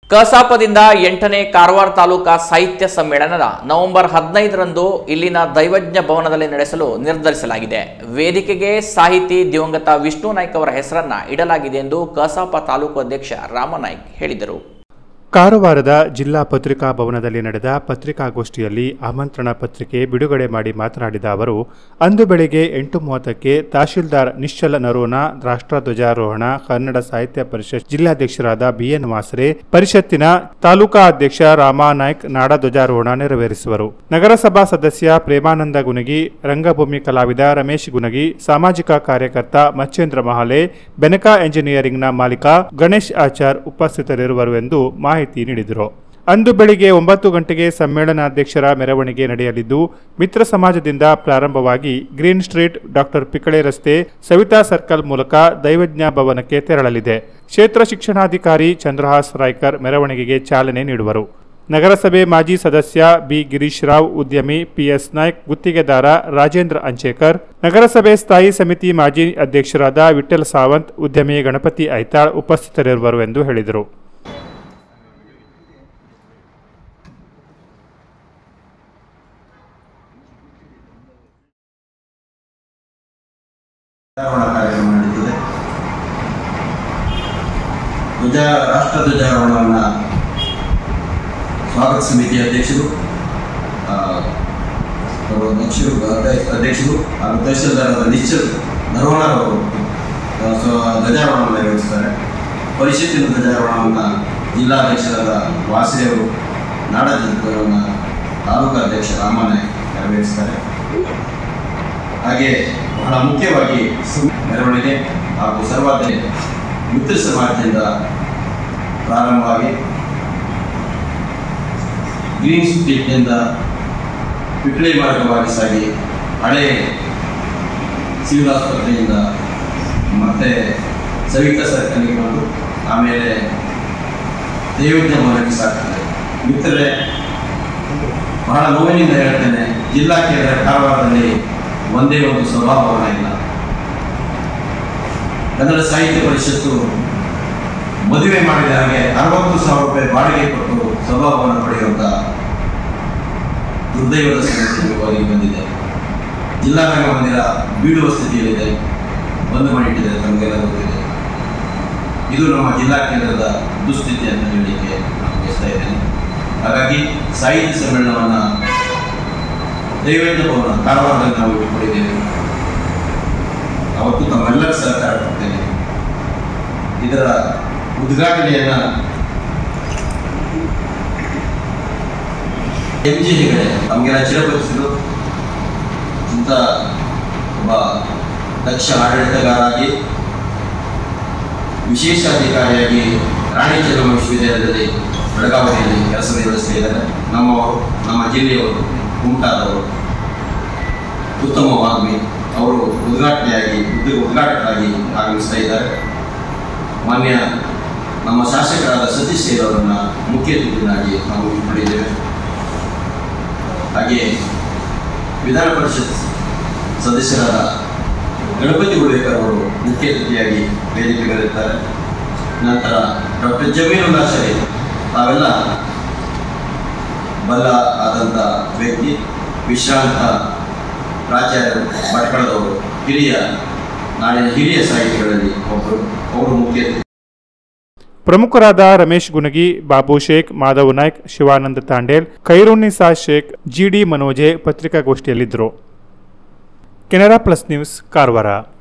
ಕಸಾಪದಿಂದ ಎಂಟನೇ ಕಾರವಾರ ತಾಲೂಕಾ ಸಾಹಿತ್ಯ ಸಮ್ಮೇಳನದ ನವೆಂಬರ್ ಹದಿನೈದರಂದು ಇಲ್ಲಿನ ದೈವಜ್ಞ ಭವನದಲ್ಲಿ ನಡೆಸಲು ನಿರ್ಧರಿಸಲಾಗಿದೆ ವೇದಿಕೆಗೆ ಸಾಹಿತಿ ದಿವಂಗತ ವಿಷ್ಣು ನಾಯ್ಕ್ ಅವರ ಹೆಸರನ್ನ ಇಡಲಾಗಿದೆ ಎಂದು ಕಸಾಪ ತಾಲೂಕು ಅಧ್ಯಕ್ಷ ರಾಮನಾಯ್ಕ್ ಹೇಳಿದರು ಕಾರವಾರದ ಜಿಲ್ಲಾ ಪತ್ರಿಕಾ ಭವನದಲ್ಲಿ ನಡೆದ ಪತ್ರಿಕಾಗೋಷ್ಠಿಯಲ್ಲಿ ಆಮಂತ್ರಣ ಪತ್ರಿಕೆ ಬಿಡುಗಡೆ ಮಾಡಿ ಮಾತನಾಡಿದ ಅವರು ಅಂದು ಬೆಳಿಗ್ಗೆ ಎಂಟು ಮೂವತ್ತಕ್ಕೆ ತಹಶೀಲ್ದಾರ್ ನಿಶ್ಚಲ ನರೋನ ರಾಷ್ಟ್ರಧ್ವಜಾರೋಹಣ ಕನ್ನಡ ಸಾಹಿತ್ಯ ಪರಿಷತ್ ಜಿಲ್ಲಾಧ್ಯಕ್ಷರಾದ ಬಿಎನ್ ವಾಸರೆ ಪರಿಷತ್ತಿನ ತಾಲೂಕಾ ಅಧ್ಯಕ್ಷ ರಾಮಾನಾಯ್ಕ್ ನಾಡಧ್ವಜಾರೋಹಣ ನೆರವೇರಿಸುವರು ನಗರಸಭಾ ಸದಸ್ಯ ಪ್ರೇಮಾನಂದ ಗುನಗಿ ರಂಗಭೂಮಿ ಕಲಾವಿದ ರಮೇಶ್ ಗುನಗಿ ಸಾಮಾಜಿಕ ಕಾರ್ಯಕರ್ತ ಮಚ್ಚೇಂದ್ರ ಮಹಾಲೆ ಬೆನಕಾ ಎಂಜಿನಿಯರಿಂಗ್ನ ಮಾಲೀಕ ಗಣೇಶ್ ಆಚಾರ್ ಉಪಸ್ಥಿತರಿರುವರು ಎಂದು ಮಾಹಿತಿ ನೀಡಿದರು ಅಂದು ಬೆಳಿಗ್ಗೆ ಒಂಬತ್ತು ಗಂಟೆಗೆ ಸಮ್ಮೇಳನಾಧ್ಯಕ್ಷರ ಮೆರವಣಿಗೆ ನಡೆಯಲಿದ್ದು ಮಿತ್ರ ಸಮಾಜದಿಂದ ಪ್ರಾರಂಭವಾಗಿ ಗ್ರೀನ್ ಸ್ಟ್ರೀಟ್ ಡಾಕ್ಟರ್ ಪಿಕಳೆ ರಸ್ತೆ ಸವಿತಾ ಸರ್ಕಲ್ ಮೂಲಕ ದೈವಜ್ಞ ಭವನಕ್ಕೆ ತೆರಳಲಿದೆ ಕ್ಷೇತ್ರ ಶಿಕ್ಷಣಾಧಿಕಾರಿ ಚಂದ್ರಹಾಸ್ ರಾಯ್ಕರ್ ಮೆರವಣಿಗೆಗೆ ಚಾಲನೆ ನೀಡುವರು ನಗರಸಭೆ ಮಾಜಿ ಸದಸ್ಯ ಬಿ ಗಿರೀಶ್ ರಾವ್ ಉದ್ಯಮಿ ಪಿಎಸ್ ನಾಯ್ಕ್ ಗುತ್ತಿಗೆದಾರ ರಾಜೇಂದ್ರ ಅಂಚೇಕರ್ ನಗರಸಭೆ ಸ್ಥಾಯಿ ಸಮಿತಿ ಮಾಜಿ ಅಧ್ಯಕ್ಷರಾದ ವಿಠಲ್ ಸಾವಂತ್ ಉದ್ಯಮಿ ಗಣಪತಿ ಐತಾಳ್ ಉಪಸ್ಥಿತರಿರುವರು ಎಂದು ಹೇಳಿದರು ಧ್ವಜಾರೋಹಣ ಕಾರ್ಯಕ್ರಮ ನಡೀತದೆ ಧ್ವಜ ರಾಷ್ಟ್ರ ಧ್ವಜಾರೋಹಣವನ್ನು ಸ್ವಾಗತ ಸಮಿತಿ ಅಧ್ಯಕ್ಷರು ಆ, ಅವರು ಅಧ್ಯಕ್ಷರು ಅಧ್ಯ- ಅಧ್ಯಕ್ಷರು ಹಾಗೂ ತಹಶೀಲ್ದಾರರ ನಿಶ್ಚಲ್ ನರವಣ ಅವರು ಆ, ಸ್ವ- ಧ್ವಜಾರೋಹಣ ನೆರವೇರಿಸ್ತಾರೆ ಪರಿಷತ್ತಿನ ಧ್ವಜಾರೋಹಣವನ್ನು ಜಿಲ್ಲಾಧ್ಯಕ್ಷರಾದ ವಾಸೆ ಅವರು ನಾಡಧ್ವಜವನ್ನು ತಾಲೂಕಾ ಅಧ್ಯಕ್ಷ ರಾಮನಾಯಕ್ ನೆರವೇರಿಸ್ತಾರೆ ಹಾಗೆ ಬಹಳ ಮುಖ್ಯವಾಗಿ ಸಂ- ಮೆರವಣಿಗೆ ಹಾಗೂ ಸರ್ವಾಧ್ಯ ಮಿತ್ರ ಸಮಾಜದಿಂದ ಪ್ರಾರಂಭವಾಗಿ ಗ್ರೀನ್ ಸ್ಟ್ರೀಟ್ನಿಂದ ಪಿಕ್ಳಿ ಮಾರ್ಗವಾಗಿ ಸಾಗಿ ಹಳೆ ಸಿವಿಲ್ ಆಸ್ಪತ್ರೆಯಿಂದ ಮತ್ತೆ ಸವಿತಾ ಸರ್ಕಲ್ಗೆ ಬಂದು ಆಮೇಲೆ ದೈವಜ್ಞ ಭವನಕ್ಕೆ ಸಾಕ್ತಾರೆ ಮಿತ್ರರೇ ಬಹಳ ನೋವಿನಿಂದ ಹೇಳ್ತೇನೆ ಜಿಲ್ಲಾ ಕೇಂದ್ರ ಕಾರವಾರದಲ್ಲಿ ಒಂದೇ ಒಂದು ಸಭಾಭವನ ಇಲ್ಲ ಕನ್ನಡ ಸಾಹಿತ್ಯ ಪರಿಷತ್ತು ಮದುವೆ ಮಾಡಿದ ಹಾಗೆ ಅರವತ್ತು ಸಾವಿರ ರೂಪಾಯಿ ಬಾಡಿಗೆ ಕೊಟ್ಟು ಸಭಾಭವನ ಪಡೆಯುವಂತ ದುರ್ದೈವದ ಸಮಸ್ಯೆ ಒದಗಿ ಬಂದಿದೆ ಜಿಲ್ಲಾ ರಂಗಮಂದಿರ ಬೀಳುವ ಸ್ಥಿತಿಯಲ್ಲಿದೆ ಬಂದ್ ಮಾಡಿಟ್ಟಿದೆ ತಮಗೆಲ್ಲ ಗೊತ್ತಿದೆ ಇದು ನಮ್ಮ ಜಿಲ್ಲಾ ಕೇಂದ್ರದ ದುಸ್ಥಿತಿ ಅಂತ ಹೇಳಲಿಕ್ಕೆ ನಾನು ಬಯಸ್ತಾ ಇದ್ದೇನೆ ಹಾಗಾಗಿ ಸಾಹಿತ್ಯ ಸಮ್ಮೇಳನವನ್ನ ದೈವಜ್ಞ ಭವನ ಕಾರವಾರದಲ್ಲಿ ನಾವು ಇಟ್ಟುಕೊಂಡಿದ್ದೇವೆ ಅವತ್ತು ತಮ್ಮೆಲ್ಲರ ಸಹಕಾರ ಕೊಡ್ತೇನೆ ಇದರ ಉದ್ಘಾಟನೆಯನ್ನ ಎಂ ಜಿ ಹೆಗಡೆ ನಮಗೆಲ್ಲ ಚಿರಪರಿಸಿದ್ರು ಇಂಥ ಒಬ್ಬ ದಕ್ಷ ಆಡಳಿತಗಾರಾಗಿ ವಿಶೇಷಾಧಿಕಾರಿಯಾಗಿ ರಾಣಿ ಚೆನ್ನಮ್ಮ ವಿಶ್ವವಿದ್ಯಾಲಯದಲ್ಲಿ ಬೆಳಗಾವಿಯಲ್ಲಿ ಕೆಲಸ ನಿರ್ವಹಿಸ್ತಾ ಇದ್ದಾರೆ ನಮ್ಮವರು ನಮ್ಮ ಜಿಲ್ಲೆಯವರು ಕುಮಟಾದವರು ಉತ್ತಮ ವಾಗ್ಮಿ ಅವರು ಉದ್ಘಾಟನೆಯಾಗಿ ಉದ್ಯೋಗ ಉದ್ಘಾಟಕರಾಗಿ ಆಗಮಿಸ್ತಾ ಇದ್ದಾರೆ ಮಾನ್ಯ ನಮ್ಮ ಶಾಸಕರಾದ ಸತೀಶ್ ಸೇರ್ ಅವರನ್ನ ಮುಖ್ಯ ಅತಿಥಿಯನ್ನಾಗಿ ನಾವು ಇಟ್ಕೊಂಡಿದ್ದೇವೆ ಹಾಗೆ ವಿಧಾನ ಪರಿಷತ್ ಸದಸ್ಯರಾದ ಗಣಪತಿ ಗುಳೇಕರ್ ಅವರು ಮುಖ್ಯ ಅತಿಥಿಯಾಗಿ ವೇದಿಕೆಗಳಿರ್ತಾರೆ ನಂತರ ಡಾಕ್ಟರ್ ಜಮೀನುಲ್ಲಾ ಶರೀಫ್ ತಾವೆಲ್ಲ ಬಲ್ಲ ಆದಂಥ ವ್ಯಕ್ತಿ ವಿಶ್ರಾಂತ ಪ್ರಾಚಾರ್ಯರು ಭಟ್ಕಳದವರು ಹಿರಿಯ ನಾಡಿನ ಹಿರಿಯ ಸಾಹಿತಿಗಳಲ್ಲಿ ಒಬ್ಬರು ಅವರು ಮುಖ್ಯ ಅತಿಥಿ ಪ್ರಮುಖರಾದ ರಮೇಶ್ ಗುನಗಿ ಬಾಬು ಶೇಖ್ ಮಾಧವ್ ನಾಯ್ಕ್ ಶಿವಾನಂದ ತಾಂಡೇಲ್ ಖೈರುನ್ನಿಸಾ ಶೇಖ್ ಜಿಡಿ ಮನೋಜೆ ಪತ್ರಿಕಾಗೋಷ್ಠಿಯಲ್ಲಿದ್ದರು ಕೆನರಾ ಪ್ಲಸ್ ನ್ಯೂಸ್ ಕಾರವಾರ